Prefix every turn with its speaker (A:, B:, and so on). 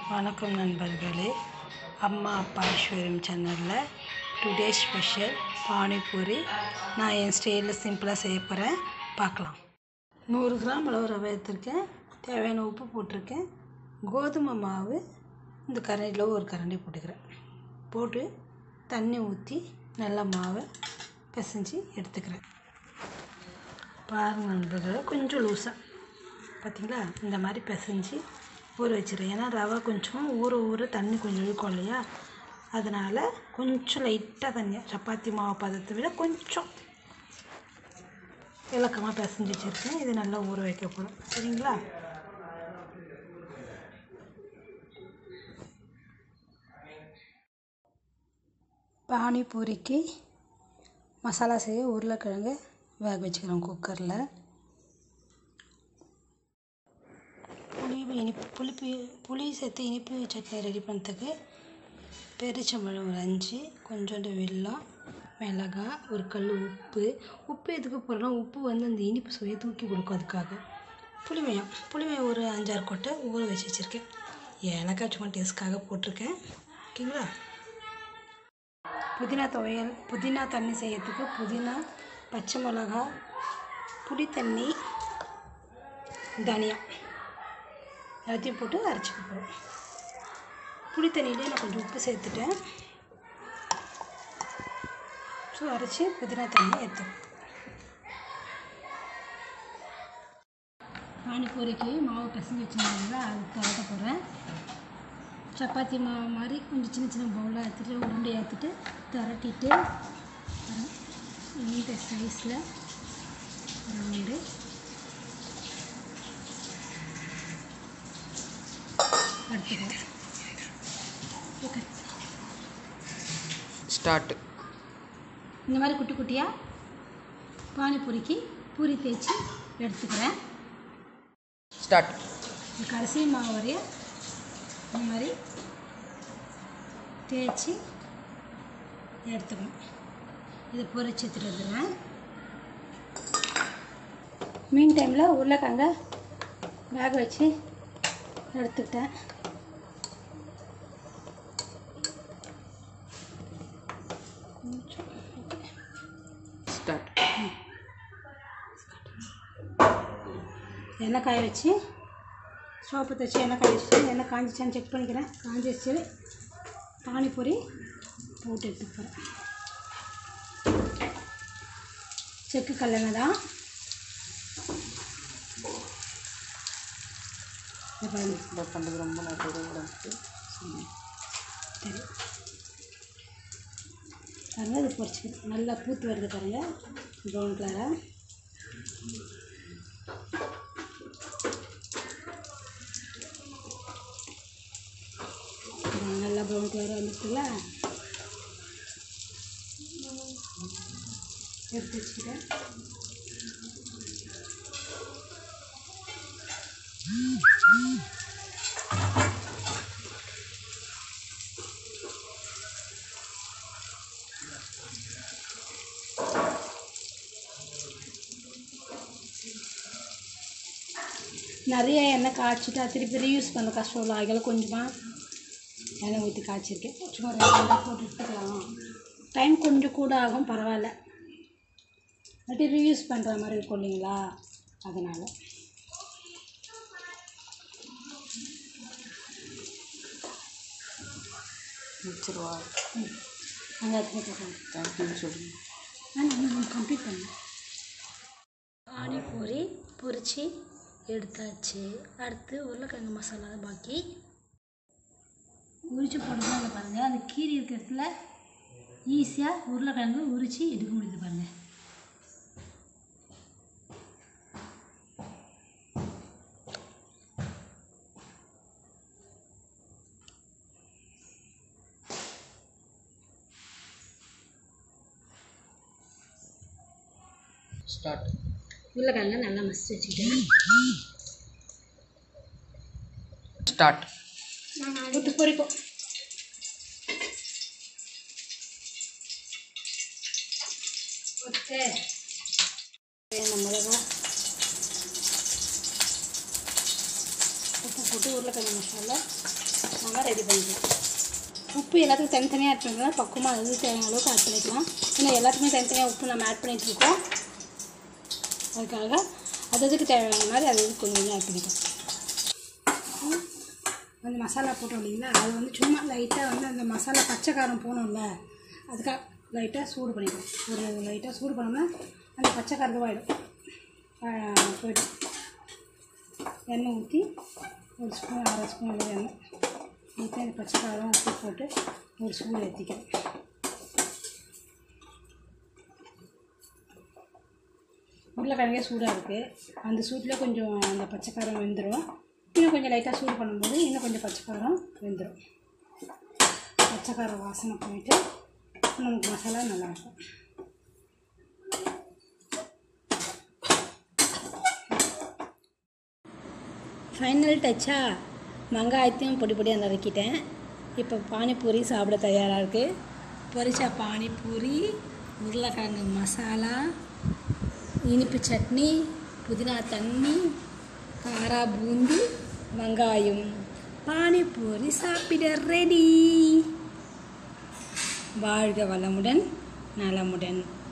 A: வணக்கம் நண்பர்களே அம்மா அப்பா ஐஸ்வர்யம் சேனலில் டுடே ஸ்பெஷல் பானிபூரி நான் என் ஸ்டைலில் சிம்பிளாக செய்ய போகிறேன் பார்க்கலாம் நூறு கிராம் அளவு ரவை எடுத்திருக்கேன் தேவையான உப்பு போட்டிருக்கேன் கோதுமை மாவு இந்த கரண்டியில் ஒரு கரண்டி போட்டுக்கிறேன் போட்டு தண்ணி ஊற்றி நல்லா மாவை பிசைஞ்சு எடுத்துக்கிறேன் பாருங்கள் நண்பர்களே கொஞ்சம் லூஸாக பார்த்தீங்களா இந்த மாதிரி பிசைஞ்சு ஊற வச்சிடுறேன் ஏன்னா ரவை கொஞ்சம் ஊற ஊற தண்ணி கொஞ்சம் இழுக்கும் இல்லையா அதனால் கொஞ்சம் லைட்டாக தண்ணி சப்பாத்தி மாவு பதத்தை விட கொஞ்சம் இலக்கமாக பிசைஞ்சு வச்சுருக்கேன் இது நல்லா ஊற வைக்க போகிறோம் சரிங்களா பானிபூரிக்கு மசாலா செய்ய உருளைக்கிழங்கு வேக வச்சுக்கிறோம் குக்கரில் புளி இனிப்பு புளிப்பு புளி சேர்த்து இனிப்பு சட்னி ரெடி பண்ணுறதுக்கு பெருச்சம்பழம் ஒரு அஞ்சு கொஞ்சோண்டு வெல்லம் மிளகாய் ஒரு கல் உப்பு உப்பு எதுக்கு போடுறோம்னா உப்பு வந்து அந்த இனிப்பு சுவையை தூக்கி கொடுக்கும் அதுக்காக புளிமயம் புளிமயம் ஒரு அஞ்சாறு கொட்டை ஊற வச்சு வச்சுருக்கேன் ஏலக்காய் சும்மா டேஸ்ட்காக போட்டிருக்கேன் ஓகேங்களா புதினா துவையல் புதினா தண்ணி செய்யறதுக்கு புதினா பச்சை மிளகா புளி தண்ணி தனியா எல்லாத்தையும் போட்டு அரைச்சிக்க போகிறோம் புளி தண்ணியிலே நான் கொஞ்சம் உப்பு சேர்த்துட்டேன் ஸோ அரைச்சி புதினா தண்ணி எடுத்துப்போம் பானிபூரிக்கு மாவு பிசைஞ்சு வச்சுருந்தாங்க அது திரட்ட போகிறேன் சப்பாத்தி மாவு மாதிரி கொஞ்சம் சின்ன சின்ன பவுலாக எடுத்துகிட்டு உருண்டை எடுத்துகிட்டு திரட்டிட்டு வரேன். இந்த சைஸில் ரவுண்டு எடுத்துக்கிறேன் ஓகே
B: ஸ்டார்ட்
A: இந்த மாதிரி குட்டி குட்டியாக பானிபூரிக்கு பூரி தேய்ச்சி எடுத்துக்கிறேன்
B: ஸ்டார்ட்
A: இந்த கடைசி மாவு வரைய இந்த மாதிரி தேய்ச்சி எடுத்துக்கணும் இதை பொரிச்சு எடுத்துட்டு வந்துடுவேன் மீன் டைமில் உருளைக்கிழங்க வேக வச்சு எடுத்துக்கிட்டேன்
B: ஸ்டார்ட்
A: எண்ணெய் காய வச்சு சோப்பு தைச்சி எண்ணெய் காய வச்சு எண்ணெய் காஞ்சிச்சான்னு செக் பண்ணிக்கிறேன் காஞ்சிச்சு பானிபூரி போட்டு எடுத்து போகிறேன் செக்கு கல்லெண்ணெய் தான் இதை பாருங்க.
B: இந்த பண்ணுறது ரொம்ப நல்லது
A: சரி பாருங்கள் இது பொரிச்சுக்கிறேன் நல்லா பூத்து வருது பாருங்கள் ப்ரௌன் கலராக நல்லா ப்ரௌன் கலராக வந்துட்டுங்களா எடுத்து வச்சுக்கிறேன் நிறைய எண்ணெய் காய்ச்சிட்டு அது திருப்பி ரீயூஸ் பண்ண கஷ்டம் இல்லை அதில் கொஞ்சமாக எண்ணெய் ஊற்றி காய்ச்சிருக்கேன் சும்மா ரெண்டு ரெண்டாக போட்டு எடுத்துக்கலாம் டைம் கொஞ்சம் கூட ஆகும் பரவாயில்ல அப்படி ரீயூஸ் பண்ணுற மாதிரி இருக்கும் இல்லைங்களா அதனால்
B: முடிச்சிருவா
A: ம் வெங்காயத்துக்கு போட்டுருங்க
B: தேங்க்யூன்னு சொல்லுங்க
A: நான் கம்ப்ளீட் பண்ணேன் பானிபூரி பொரிச்சு எடுத்தாச்சு அடுத்து உருளைக்கிழங்கு மசாலா தான் பாக்கி உரிச்சு போடுறதாங்க பாருங்கள் அந்த கீரி இருக்கிறதுல ஈஸியாக உருளைக்கிழங்கு உரித்து எடுக்க முடியுது பாருங்கள்
B: ஸ்டார்ட்
A: உருளைக்கிழங்கு நல்லா மசிச்சு வச்சுக்கிட்டேன்
B: ஸ்டார்ட்
A: விட்டு பொரிக்கும் ஓகே மிளகா உப்பு போட்டு உருளைக்கிழங்கு மசாலா நம்ம ரெடி பண்ணிக்கலாம் உப்பு எல்லாத்துக்கும் தனித்தனியாக ஆட் பண்ணிக்கலாம் பக்குவமாக அது தேவையான அளவுக்கு ஆட் பண்ணிக்கலாம் ஏன்னா எல்லாத்துக்குமே தனித்தனியாக உப்பு நம்ம ஆட் பண்ணிட்டு இருக்கோம் அதுக்காக அது அதுக்கு தேவையான மாதிரி அது இதுக்கு கொஞ்சம் கொஞ்சம் ஆட் பண்ணிக்கலாம் அந்த மசாலா போட்டோம் இல்லைங்களா அது வந்து சும்மா லைட்டாக வந்து அந்த மசாலா பச்சை காரம் போகணும்ல அதுக்காக லைட்டாக சூடு பண்ணிக்கலாம் ஒரு லைட்டாக சூடு பண்ணோம்னா அந்த பச்சை காரதுவாகிடும் போயிடும் எண்ணெய் ஊற்றி ஒரு ஸ்பூன் அரை ஸ்பூன் அளவு எண்ணெய் ஊற்றி அந்த பச்சை காரம் உப்பு போட்டு ஒரு ஸ்பூன் ஏற்றிக்கிறேன் உருளைக்கிழங்கே சூடாக இருக்குது அந்த சூட்டில் கொஞ்சம் அந்த பச்சைக்காரம் வெந்துடும் இன்னும் கொஞ்சம் லைட்டாக சூடு பண்ணும்போது இன்னும் கொஞ்சம் பச்சைக்காரம் வெந்துடும் பச்சைக்காரம் வாசனை போயிட்டு நமக்கு மசாலா நல்லாயிருக்கும் ஃபைனல் டச்சாக வெங்காயத்தையும் பொடி பொடியாக நறுக்கிட்டேன் இப்போ பானிபூரி சாப்பிட தயாராக இருக்குது பொரிச்ச பானிபூரி உருளைக்கிழங்கு மசாலா இனிப்பு சட்னி புதினா தண்ணி காரா பூந்தி வெங்காயம் பானிபூரி சாப்பிட ரெடி வாழ்க வளமுடன் நலமுடன்